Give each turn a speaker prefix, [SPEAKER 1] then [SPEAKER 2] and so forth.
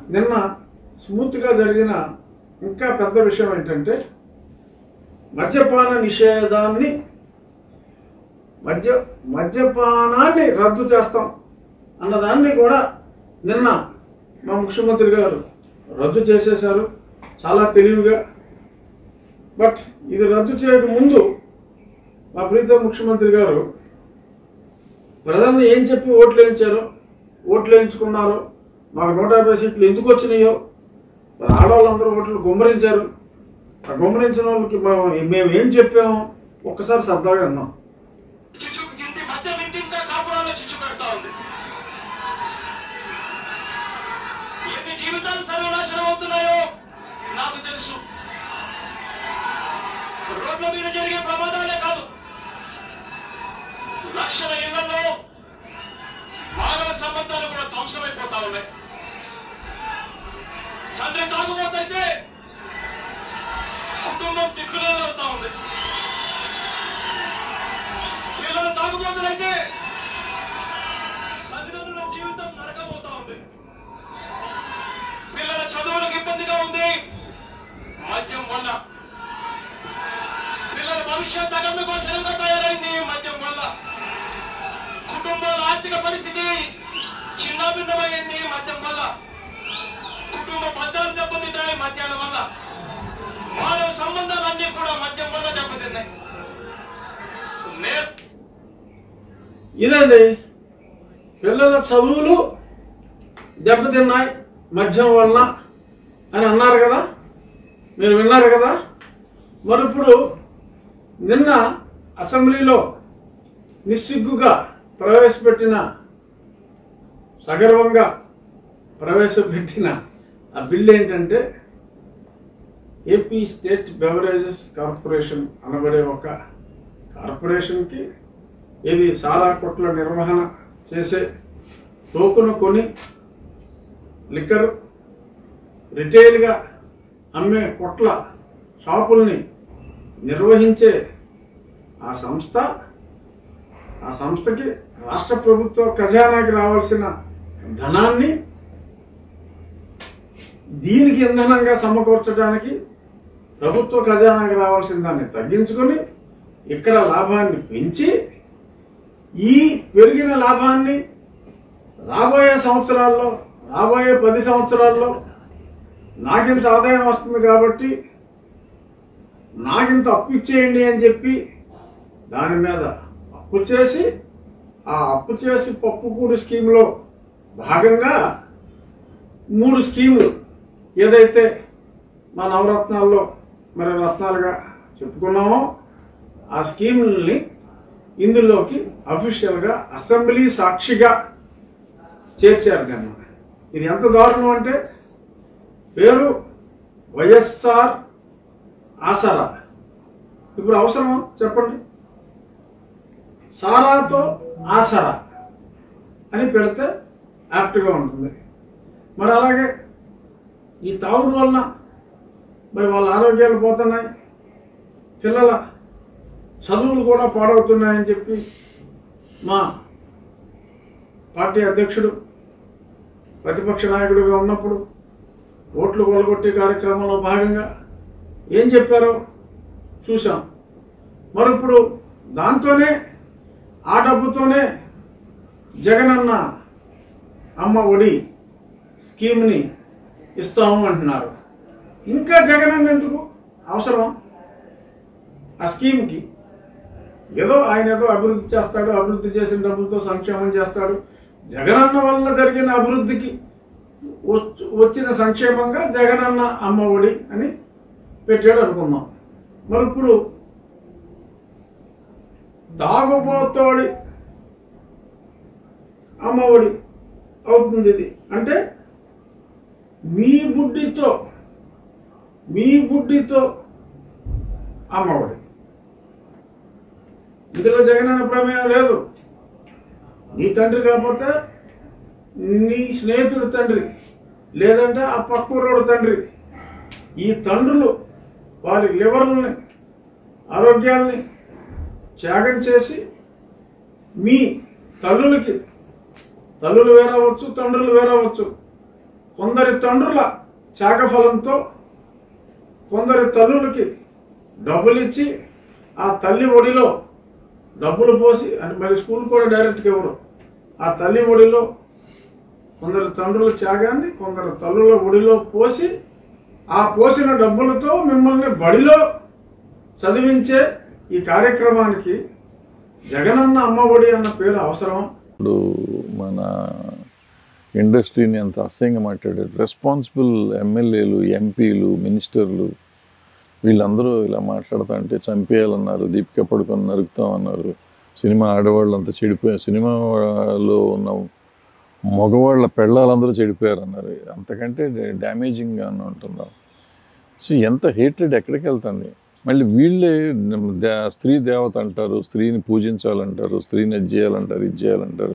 [SPEAKER 1] నిన్న స్మూత్గా జరిగిన ఇంకా పెద్ద విషయం ఏంటంటే మద్యపాన నిషేధాన్ని మద్య మద్యపానాన్ని రద్దు చేస్తాం అన్నదాన్ని కూడా నిన్న మా ముఖ్యమంత్రి గారు రద్దు చేసేశారు చాలా తెలివిగా బట్ ఇది రద్దు చేయక ముందు మా ప్రీతం ముఖ్యమంత్రి గారు ప్రజల్ని ఏం చెప్పి ఓట్లు వేయించారో ఓట్లు వేయించుకున్నారో మాకు నూట యాభై సీట్లు ఎందుకు వచ్చినాయో మరి ఆడవాళ్ళందరూ ఓట్లు గుమ్మరించారు ఆ గుమ్మరించిన వాళ్ళకి మేము మేము ఏం చెప్పామో ఒక్కసారి సరదాగా విన్నాం
[SPEAKER 2] చిచ్చు ఇంటి మధ్య ఇంటింత కాపురాల్లో చిచ్చు పెడతా ఉంది ఎన్ని జీవితాలు సర్వనాశనం అవుతున్నాయో నాకు తెలుసు రోడ్ల మీద జరిగే ప్రమాదాలే కాదు లక్షల ఇళ్లలో మానవ సంబంధాలు కూడా ధ్వంసమైపోతా ఉన్నాయి తండ్రి తాగుబోతైతే కుటుంబం దిక్కులేదవుతా ఉంది పిల్లలు తాగుబోతులైతే తల్లిదండ్రుల జీవితం నరకబోతా ఉంది పిల్లల చదువులకు ఇబ్బందిగా ఉంది మద్యం వల్ల పిల్లల భవిష్యత్ అగమ్యగోచరంగా తయారైంది మద్యం వల్ల కుటుంబాల ఆర్థిక పరిస్థితి చిన్నాభిన్నమైంది మద్యం వల్ల కుటుంబ భద్రాలు దెబ్బతిన్నాయి మద్యాల వల్ల మానవ సంబంధాలన్నీ కూడా మద్యం వల్ల దెబ్బతిన్నాయి నే
[SPEAKER 1] ఇదండి పిల్లల చదువులు దెబ్బతిన్నాయి మద్యం వలన అని అన్నారు కదా మీరు విన్నారు కదా మరి ఇప్పుడు నిన్న అసెంబ్లీలో నిస్సిగ్గుగా ప్రవేశపెట్టిన సగర్వంగా ప్రవేశపెట్టిన ఆ బిల్ ఏంటంటే ఏపీ స్టేట్ బెవరేజెస్ కార్పొరేషన్ అనబడే ఒక కార్పొరేషన్కి ఇది సారా కొట్ల నిర్వహణ చేసే టోకును కొని లిక్కర్ రిటైల్గా అమ్మే కొట్ల షాపుల్ని నిర్వహించే ఆ సంస్థ ఆ సంస్థకి రాష్ట్ర ప్రభుత్వ ఖజానాకి రావాల్సిన ధనాన్ని దీనికి ఇంధనంగా సమకూర్చడానికి ప్రభుత్వ ఖజానాకి రావాల్సిన దాన్ని తగ్గించుకొని ఇక్కడ లాభాన్ని పెంచి ఈ పెరిగిన లాభాన్ని రాబోయే సంవత్సరాల్లో రాబోయే పది సంవత్సరాల్లో నాకింత ఆదాయం వస్తుంది కాబట్టి నాకింత అప్పు ఇచ్చేయండి అని చెప్పి దాని మీద అప్పు చేసి ఆ అప్పు చేసి పప్పు కూడి స్కీమ్లో భాగంగా మూడు స్కీములు ఏదైతే మా నవరత్నాల్లో మరి రత్నాలుగా చెప్పుకున్నామో ఆ స్కీముల్ని ఇందులోకి అఫీషియల్గా అసెంబ్లీ సాక్షిగా చేర్చారు కనుక ఇది ఎంత దారుణం అంటే పేరు వైఎస్ఆర్ ఆసరా ఇప్పుడు అవసరమా చెప్పండి సారాతో ఆసరా అని పెడితే యాప్ట్గా ఉంటుంది మరి అలాగే ఈ తాగుడు వలన మరి వాళ్ళ ఆరోగ్యాలు పోతున్నాయి పిల్లల చదువులు కూడా పాడవుతున్నాయని చెప్పి మా పార్టీ అధ్యక్షుడు ప్రతిపక్ష నాయకుడిగా ఉన్నప్పుడు ఓట్లు కొలగొట్టే కార్యక్రమంలో భాగంగా ఏం చెప్పారో చూసాం మరి ఇప్పుడు దాంతోనే ఆ డబ్బుతోనే జగనన్న అమ్మ ఒడి స్కీమ్ని ఇస్తాము అంటున్నారు ఇంకా జగనన్న ఎందుకు అవసరం ఆ స్కీమ్కి ఏదో ఆయన ఏదో అభివృద్ధి చేస్తాడు అభివృద్ధి చేసిన డబ్బులతో సంక్షేమం చేస్తాడు జగనన్న వల్ల జరిగిన అభివృద్ధికి వచ్- వచ్చిన సంక్షేమంగా జగనన్న అమ్మ ఒడి అని పెట్టాడు అనుకుందాం మరి ఇప్పుడు దాగుబోతోడి అమ్మ ఒడి అవుతుంది ఇది అంటే మీ బుడ్డితో మీ బుడ్డితో అమ్మఒడి ఇందులో జగనన్న ప్రమేయం లేదు నీ తండ్రి కాకపోతే నీ స్నేహితుడి తండ్రి లేదంటే ఆ పక్కూరోడు తండ్రి ఈ తండ్రులు వారి లివర్లని ఆరోగ్యాల్ని త్యాగం చేసి మీ తల్లులకి తల్లులు వేరవచ్చు తండ్రులు వేరవచ్చు కొందరి తండ్రుల త్యాగఫలంతో కొందరి తల్లులకి డబ్బులు ఇచ్చి ఆ తల్లి ఒడిలో డబ్బులు పోసి అంటే మరి స్కూల్ కూడా డైరెక్ట్గా ఇవ్వరు ఆ తల్లి ఒడిలో కొందరు తండ్రుల త్యాగాన్ని కొందరు తల్లుల ఒడిలో పోసి ఆ పోసిన డబ్బులతో మిమ్మల్ని బడిలో చదివించే ఈ కార్యక్రమానికి జగనన్న అమ్మ ఒడి అన్న పేరు అవసరం
[SPEAKER 3] ఇప్పుడు మన ఇండస్ట్రీని అంత అసహ్యంగా మాట్లాడారు రెస్పాన్సిబుల్ ఎమ్మెల్యేలు ఎంపీలు మినిస్టర్లు వీళ్ళందరూ ఇలా మాట్లాడుతా అంటే చంపేయాలన్నారు దీపిక పడుకొని నరుకుతామన్నారు సినిమా ఆడవాళ్ళు అంతా చెడిపోయారు సినిమాలో ఉన్న మగవాళ్ళ పెళ్ళాలందరూ చెడిపోయారు అన్నారు అంతకంటే డ్యామేజింగ్గా ఉంటున్నాం సో ఎంత హేట్రెడ్ ఎక్కడికి వెళ్తుంది మళ్ళీ వీళ్ళే దే- స్త్రీ దేవత అంటారు స్త్రీని పూజించాలంటారు స్త్రీని అది చేయాలంటారు ఇది చేయాలంటారు